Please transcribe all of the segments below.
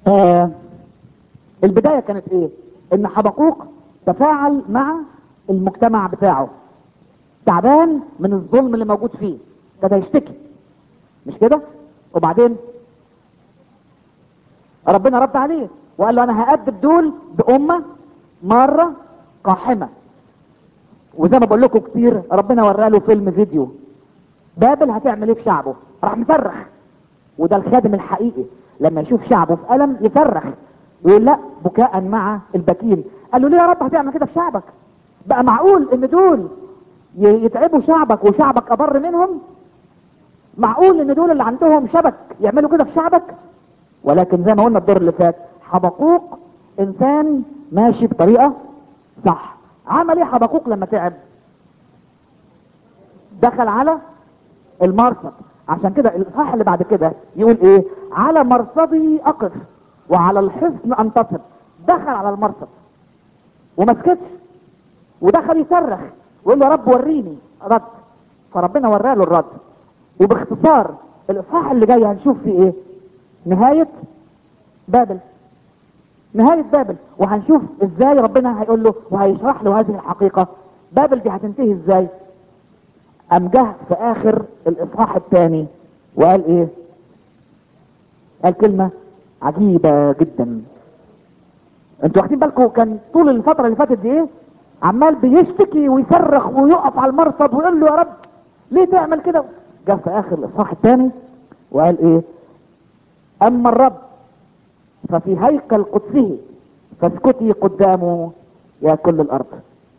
آه البداية كانت ايه ان حبقوق تفاعل مع المجتمع بتاعه تعبان من الظلم اللي موجود فيه ابتدى يشتكي مش كده وبعدين ربنا رد عليه وقال له انا هأدب دول بأمة مرة قاحمة وزي ما بقول لكم كتير ربنا وراله فيلم فيديو بابل هتعمل ايه في شعبه راح مصرخ وده الخادم الحقيقي لما يشوف شعبه في ألم يصرخ يقول لا بكاء مع البكين قال له ليه يا رب هتعمل كده في شعبك بقى معقول ان دول ي- يتعبوا شعبك وشعبك أبر منهم معقول ان دول اللي عندهم شبك يعملوا كده في شعبك ولكن زي ما قلنا الدور اللي فات حبقوق انسان ماشي بطريقة صح عمل ايه حبقوق لما تعب دخل على المرصد عشان كده الاصحاح اللي بعد كده يقول ايه على مرصدي اقف وعلى الحصن انتصر دخل على المرصد وما سكتش ودخل يصرخ ويقول له يا رب وريني رد فربنا وراله الرد وباختصار الاصحاح اللي جاي هنشوف فيه ايه نهاية بابل نهاية بابل وهنشوف ازاي ربنا هيقول له وهيشرح له هذه الحقيقة بابل دي هتنتهي ازاي قام جه في اخر الاصحاح الثاني وقال ايه قال كلمة عجيبة جدا انتوا واخدين بالكم كان طول الفترة اللي فاتت دي ايه عمال بيشتكي ويصرخ ويقف على المرصد ويقول له يا رب ليه تعمل كده جه في اخر الاصحاح الثاني وقال ايه اما الرب ففي هيكل قدسه فاسكتي قدامه يا كل الارض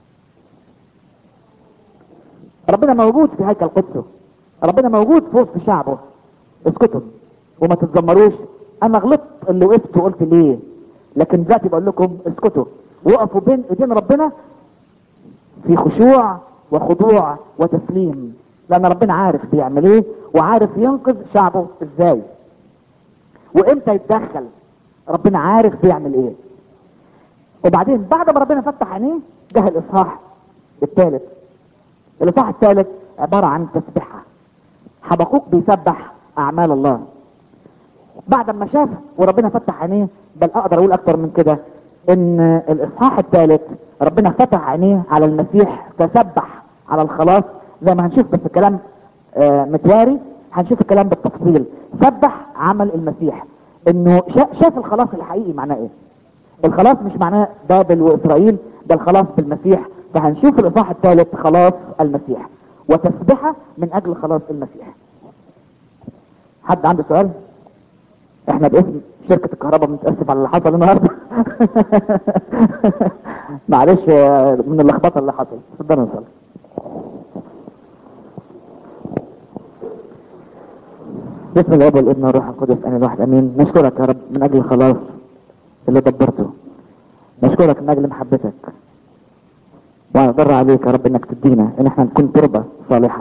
ربنا موجود في هيكل قدسه ربنا موجود في وسط شعبه اسكتوا وما تتذمروش انا غلطت اللي وقفت وقلت ليه لكن دلوقتي بقول لكم اسكتوا وقفوا بين ايدين ربنا في خشوع وخضوع وتسليم لان ربنا عارف بيعمل ايه وعارف ينقذ شعبه ازاي وامتى يتدخل ربنا عارف بيعمل ايه وبعدين بعد ما ربنا فتح عينيه جه الاصحاح الثالث الاصحاح الثالث عبارة عن تسبيحة حبقوق بيسبح اعمال الله بعد ما شاف وربنا فتح عينيه بل اقدر اقول اكتر من كده ان الاصحاح الثالث ربنا فتح عينيه على المسيح تسبح على الخلاص زي ما هنشوف بس الكلام آه، متواري هنشوف الكلام بالتفصيل سبح عمل المسيح انه شا- شاف الخلاص الحقيقي معناه ايه الخلاص مش معناه بابل واسرائيل ده الخلاص بالمسيح فهنشوف الاصحاح الثالث خلاص المسيح وتسبحة من اجل خلاص المسيح حد عنده سؤال احنا باسم شركة الكهرباء بنتأسف على اللي حصل النهاردة معلش آه، من اللخبطة اللي حصل اتفضلوا نصلي بسم الله والابن والروح القدس انا الواحد امين نشكرك يا رب من اجل الخلاص اللي دبرته نشكرك من اجل محبتك ونضر عليك يا رب انك تدينا ان احنا نكون تربة صالحة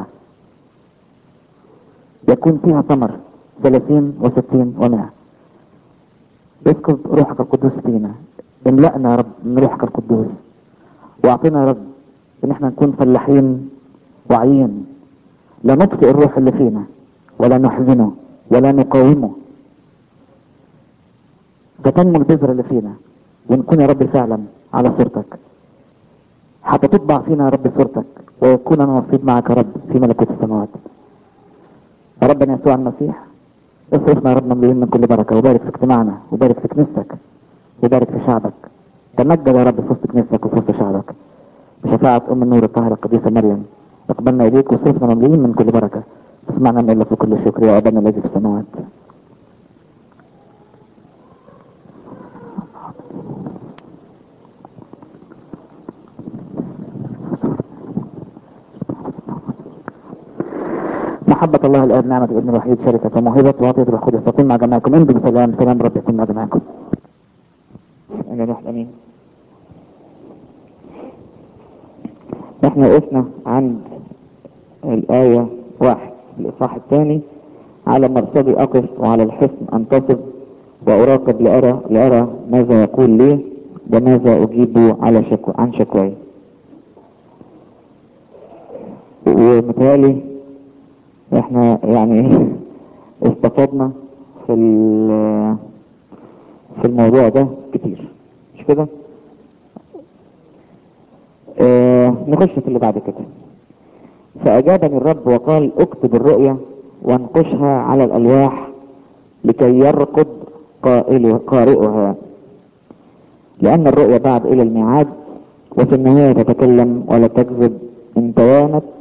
يكون فيها ثمر ثلاثين وستين ومئة اسكب روحك القدوس فينا املأنا يا رب من روحك القدوس واعطينا يا رب ان احنا نكون فلاحين واعيين لا نطفئ الروح اللي فينا ولا نحزنه ولا نقاومه فتنمو البذرة اللي فينا ونكون يا رب فعلا على صورتك حتى تطبع فينا يا رب صورتك ويكون لنا نصيب معك يا رب في ملكوت السماوات يا ربنا يسوع المسيح اصرفنا يا رب مملوئين من كل بركة وبارك في اجتماعنا وبارك في كنيستك وبارك في شعبك تمجد يا رب في وسط كنيستك وفي وسط شعبك بشفاعة أم النور الطاهرة القديسة مريم اقبلنا إليك واصرفنا مملوئين من كل بركة اسمعنا من الله في كل شكر يا أبانا الذي في السماوات محبة الله الآب نعمة الابن الوحيد شركة وموهبة وعطية الروح القدس تكون مع جميعكم انتم بسلام سلام رب يكون مع جميعكم أنا روح الأمين احنا وقفنا عند الآية واحد الإصحاح الثاني على مرصدي أقف وعلى الحصن أنتصب وأراقب لأرى لأرى ماذا يقول لي وماذا أجيب على شكو عن شكواي ومتهيألي احنا يعني استفدنا في ال- في في الموضوع ده كتير مش كده آه نخش في اللي بعد كده فأجابني الرب وقال اكتب الرؤيا وانقشها على الألواح لكي يرقد قائل قارئها لأن الرؤيا بعد إلى الميعاد وفي النهاية تتكلم ولا تكذب إن توانت